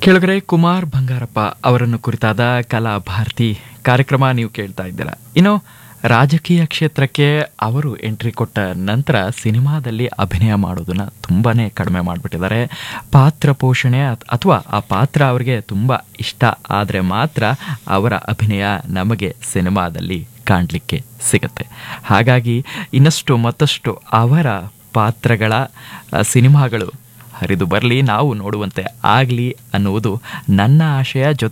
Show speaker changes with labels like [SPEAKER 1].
[SPEAKER 1] ಕೆಳಗಡೆ ಕುಮಾರ್ ಬಂಗಾರಪ್ಪ ಅವರನ್ನು ಕುರಿತಾದ ಕಲಾ ಭಾರತಿ ಕಾರ್ಯಕ್ರಮ ನೀವು ಕೇಳ್ತಾ ಇದ್ದೀರಾ ಇನ್ನು ರಾಜಕೀಯ ಕ್ಷೇತ್ರಕ್ಕೆ ಅವರು ಎಂಟ್ರಿ ಕೊಟ್ಟ ನಂತರ ಸಿನಿಮಾದಲ್ಲಿ ಅಭಿನಯ ಮಾಡೋದನ್ನ ತುಂಬಾನೇ ಕಡಿಮೆ ಮಾಡಿಬಿಟ್ಟಿದ್ದಾರೆ ಪಾತ್ರ ಪೋಷಣೆ ಅಥವಾ ಆ ಪಾತ್ರ ಅವರಿಗೆ ತುಂಬ ಇಷ್ಟ ಆದರೆ ಮಾತ್ರ ಅವರ ಅಭಿನಯ ನಮಗೆ ಸಿನಿಮಾದಲ್ಲಿ ಕಾಣಲಿಕ್ಕೆ ಸಿಗತ್ತೆ ಹಾಗಾಗಿ ಇನ್ನಷ್ಟು ಮತ್ತಷ್ಟು ಅವರ ಪಾತ್ರಗಳ ಆ, ಸಿನಿಮಾಗಳು ಹರಿದು ಬರಲಿ ನಾವು ನೋಡುವಂತೆ ಆಗಲಿ ಅನ್ನುವುದು ನನ್ನ ಆಶಯ ಜೊತೆ